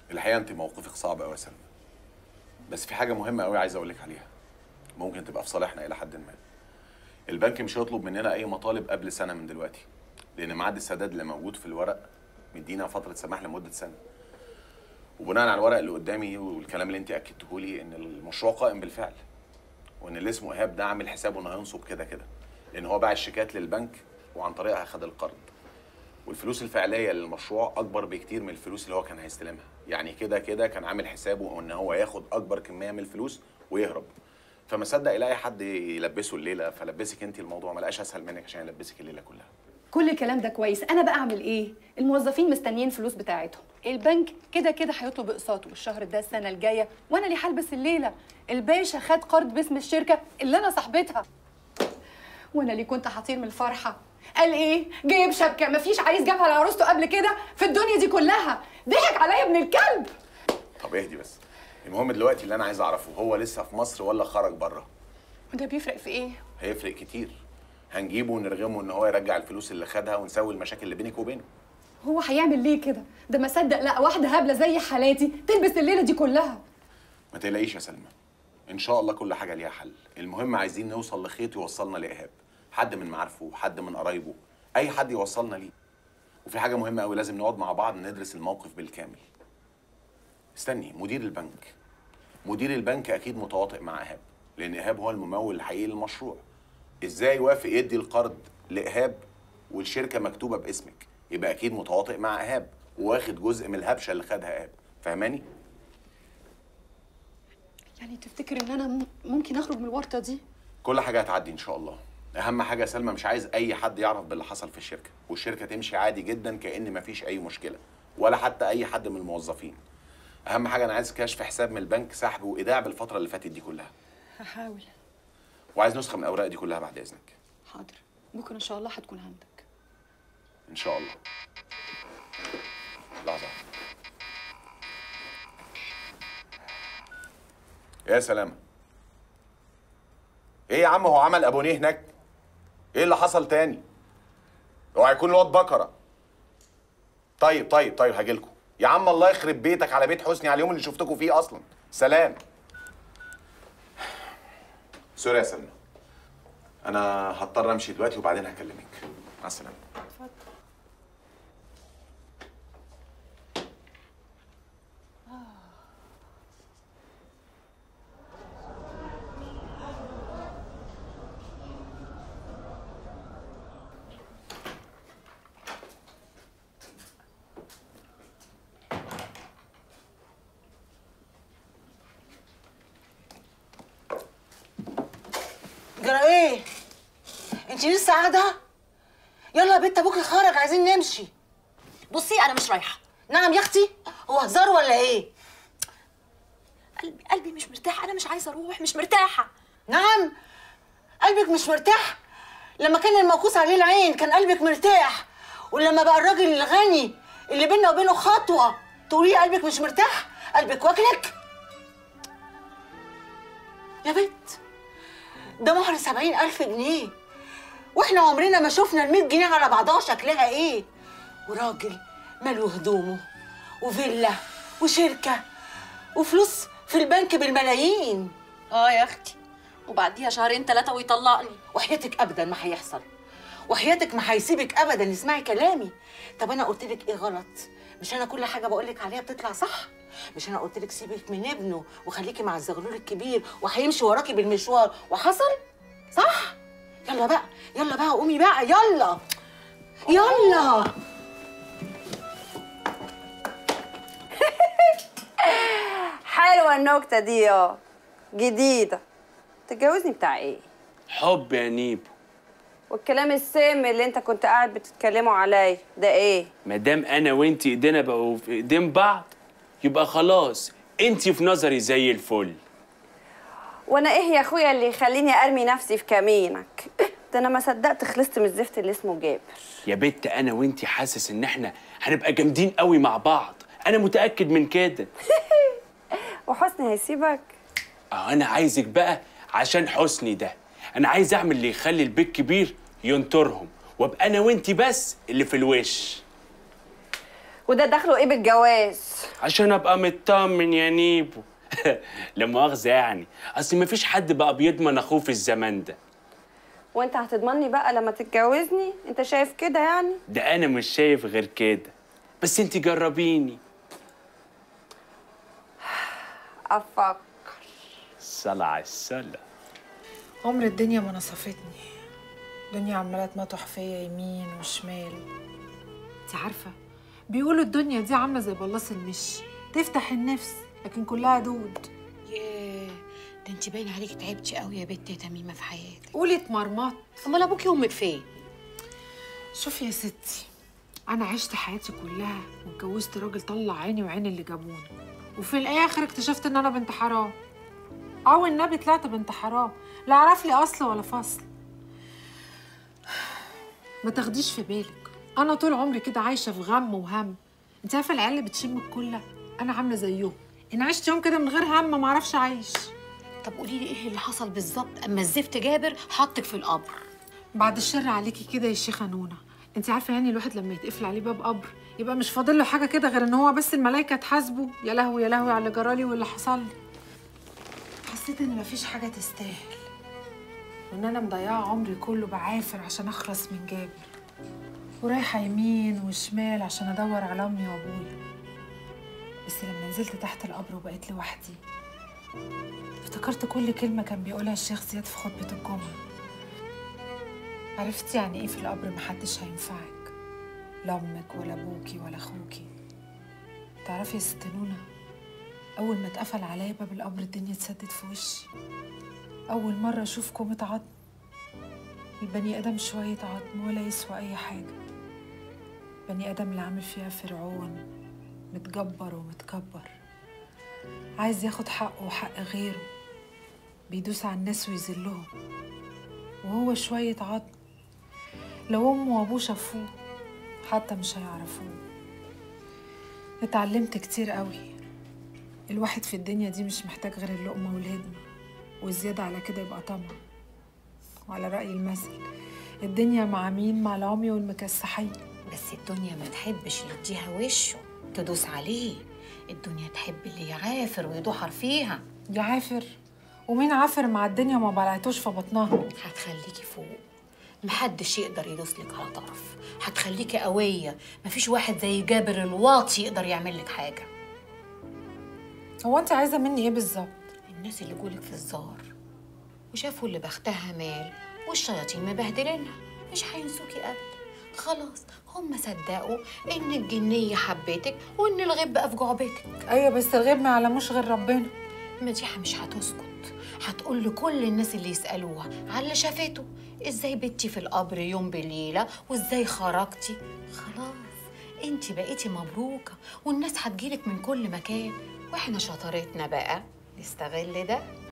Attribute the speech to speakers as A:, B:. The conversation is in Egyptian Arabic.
A: الحقيقه انت موقفك صعب قوي يا سلمى بس في حاجه مهمه قوي عايز اقول لك عليها ممكن تبقى في صالحنا الى حد ما البنك مش هيطلب مننا اي مطالب قبل سنه من دلوقتي لان ميعاد السداد اللي موجود في الورق مدينا فتره سماح لمده سنه وبناء على الورق اللي قدامي والكلام اللي انت اكدته لي ان المشروع قائم بالفعل وان اللي اسمه ايهاب ده عامل حسابه انه هينصب كده كده لان هو باع الشيكات للبنك وعن طريقها خد القرض والفلوس الفعليه للمشروع اكبر بكتير من الفلوس اللي هو كان هيستلمها يعني كده كده كان عامل حسابه ان هو ياخد اكبر كميه من الفلوس ويهرب فما صدق يلاقي حد يلبسه الليله فلبسك انت الموضوع ما لقاش اسهل منك عشان يلبسك الليله كلها
B: كل الكلام ده كويس انا بقى اعمل ايه الموظفين مستنيين فلوس بتاعتهم البنك كده كده هيطلب اقساطه الشهر ده السنه الجايه وانا اللي هلبس الليله الباشا خد قرض باسم الشركه اللي انا صاحبتها وانا اللي كنت هطير من الفرحه قال ايه جايب شبكه مفيش عريس جابها لعروسته قبل كده في الدنيا دي كلها ضحك عليا ابن الكلب
A: طب اهدي بس المهم دلوقتي اللي انا عايز اعرفه هو لسه في مصر ولا خرج بره
B: وده بيفرق في ايه
A: هيفرق كتير هنجيبه ونرغمه ان هو يرجع الفلوس اللي خدها ونسوي المشاكل اللي بينك وبينه
B: هو هيعمل ليه كده ده ما صدق لا واحده هبله زي حالاتي تلبس الليله دي كلها
A: ما تقلقيش يا سلمى ان شاء الله كل حاجه ليها حل المهم عايزين نوصل لخيط يوصلنا لايهاب حد من معارفه حد من قرايبه اي حد يوصلنا ليه وفي حاجه مهمه قوي لازم نقعد مع بعض ندرس الموقف بالكامل استني مدير البنك مدير البنك اكيد متواطئ مع ايهاب لان ايهاب هو الممول الحقيقي للمشروع ازاي يوافق يدي القرض لايهاب والشركه مكتوبه باسمك يبقى اكيد متواطئ مع ايهاب واخد جزء من الهبشه اللي خدها ايهاب فاهماني
B: يعني تفتكر ان انا م- ممكن اخرج من الورطه دي
A: كل حاجه هتعدي ان شاء الله اهم حاجه يا سلمى مش عايز اي حد يعرف باللي حصل في الشركه والشركه تمشي عادي جدا كان مفيش اي مشكله ولا حتى اي حد من الموظفين اهم حاجه انا عايز كشف حساب من البنك سحب وايداع بالفتره اللي فاتت دي كلها
B: هحاول
A: وعايز نسخه من الاوراق دي كلها بعد اذنك
B: حاضر بكره ان شاء الله هتكون عندك
A: ان شاء الله لحظه يا سلام ايه يا عم هو عمل ابونيه هناك ايه اللي حصل تاني اوعى يكون الواد بكره طيب طيب طيب هاجيلكوا يا عم الله يخرب بيتك على بيت حسني على اليوم اللي شفتكوا فيه اصلا سلام سوري يا سلمى انا هضطر امشي دلوقتي وبعدين هكلمك مع السلامه
C: جرى ايه؟ انت لسه قاعدة؟ يلا يا بنت ابوكي خرج عايزين نمشي
D: بصي انا مش رايحه
C: نعم يا اختي هو هزار ولا ايه؟
D: قلبي قلبي مش مرتاح انا مش عايزه اروح مش مرتاحه
C: نعم قلبك مش مرتاح لما كان الموقوس عليه العين كان قلبك مرتاح ولما بقى الراجل الغني اللي بيننا وبينه خطوة تقولي قلبك مش مرتاح قلبك واكلك يا بنت ده مهر سبعين ألف جنيه واحنا عمرنا ما شفنا المية جنيه على بعضها شكلها ايه وراجل ماله هدومه وفيلا وشركة وفلوس في البنك بالملايين
D: اه يا اختي وبعديها شهرين ثلاثه ويطلقني
C: وحياتك ابدا ما هيحصل وحياتك ما هيسيبك ابدا اسمعي كلامي طب انا قلت لك ايه غلط مش انا كل حاجه بقول لك عليها بتطلع صح مش انا قلت لك سيبك من ابنه وخليكي مع الزغلول الكبير وهيمشي وراكي بالمشوار وحصل صح يلا بقى يلا بقى قومي بقى يلا يلا
E: حلوة النكتة دي اه جديدة تتجوزني بتاع ايه؟
F: حب يا نيبو
E: والكلام السام اللي انت كنت قاعد بتتكلموا عليا ده ايه؟
F: ما دام انا وانت ايدينا بقوا في ايدين بعض يبقى خلاص انت في نظري زي الفل
E: وانا ايه يا اخويا اللي يخليني ارمي نفسي في كمينك؟ ده انا ما صدقت خلصت من الزفت اللي اسمه جابر
F: يا بت انا وانت حاسس ان احنا هنبقى جامدين قوي مع بعض انا متاكد من كده
E: وحسني هيسيبك؟
F: اه انا عايزك بقى عشان حسني ده انا عايز اعمل اللي يخلي البيت كبير ينطرهم وابقى انا وانت بس اللي في الوش
E: وده دخله ايه بالجواز؟
F: عشان ابقى مطمن يا نيبو لا مؤاخذة يعني اصل مفيش حد بقى بيضمن اخوه في الزمان ده
E: وانت هتضمني بقى لما تتجوزني انت شايف كده يعني
F: ده انا مش شايف غير كده بس انت جربيني
E: افكر
F: الصلاة على الصلاة
G: عمر الدنيا ما نصفتني الدنيا عمالة تمطح فيا يمين وشمال انت عارفة بيقولوا الدنيا دي عاملة زي بلاص المشي تفتح النفس لكن كلها دود
H: ياه ده انت باين عليكي تعبتي قوي يا بنت يا تميمه في حياتك
G: قولي اتمرمط
H: امال ابوكي وامك فين
G: شوفي يا ستي انا عشت حياتي كلها واتجوزت راجل طلع عيني وعين اللي جابوني وفي الاخر اكتشفت ان انا بنت حرام او النبي طلعت بنت حرام لا اعرف لي اصل ولا فصل ما تاخديش في بالك انا طول عمري كده عايشه في غم وهم انت عارفه العيال اللي بتشم الكله انا عامله زيهم ان عشت يوم كده من غير هم ما اعرفش اعيش
H: طب قولي لي ايه اللي حصل بالظبط اما الزفت جابر حطك في القبر
G: بعد الشر عليكي كده يا شيخه نونا انت عارفه يعني الواحد لما يتقفل عليه باب قبر يبقى مش فاضل له حاجه كده غير ان هو بس الملائكه تحاسبه يا لهوي يا لهوي على اللي جرالي واللي حصل لي حسيت ان مفيش حاجه تستاهل وان انا مضيعه عمري كله بعافر عشان اخلص من جابر ورايحه يمين وشمال عشان ادور على امي وابويا بس لما نزلت تحت القبر وبقيت لوحدي افتكرت كل كلمه كان بيقولها الشيخ زياد في خطبه الجمعه عرفت يعني ايه في القبر محدش هينفعك لا امك ولا ابوكي ولا اخوكي تعرفي يا ست نونا اول ما اتقفل عليا باب القبر الدنيا اتسدت في وشي اول مره اشوف كومه عظم البني ادم شويه عظم ولا يسوى اي حاجه بني ادم اللي عامل فيها فرعون متجبر ومتكبر عايز ياخد حقه وحق غيره بيدوس على الناس ويذلهم وهو شوية عظم لو أمه وأبوه شافوه حتى مش هيعرفوه اتعلمت كتير قوي الواحد في الدنيا دي مش محتاج غير اللقمة والهدمة والزيادة على كده يبقى طمع وعلى رأي المثل الدنيا مع مين مع العمي والمكسحين
H: بس الدنيا ما تحبش اللي يديها وشه تدوس عليه الدنيا تحب اللي يعافر ويدحر فيها
G: يعافر ومين عافر مع الدنيا وما بلعتوش في بطنها
H: هتخليكي فوق محدش يقدر يدوس لك على طرف هتخليكي قوية مفيش واحد زي جابر الواطي يقدر يعمل لك حاجة
G: هو انت عايزة مني ايه بالظبط
H: الناس اللي جولك في الزار وشافوا اللي بختها مال والشياطين مبهدلينها مش هينسوكي ابدا خلاص هم صدقوا ان الجنية حبتك وان الغيب بقى في جعبتك
G: ايوه بس الغيب ما يعلموش غير ربنا
H: مديحة مش هتسكت هتقول لكل الناس اللي يسألوها على اللي شافته ازاي بتي في القبر يوم بليلة وازاي خرجتي خلاص انت بقيتي مبروكة والناس هتجيلك من كل مكان واحنا شطارتنا بقى نستغل ده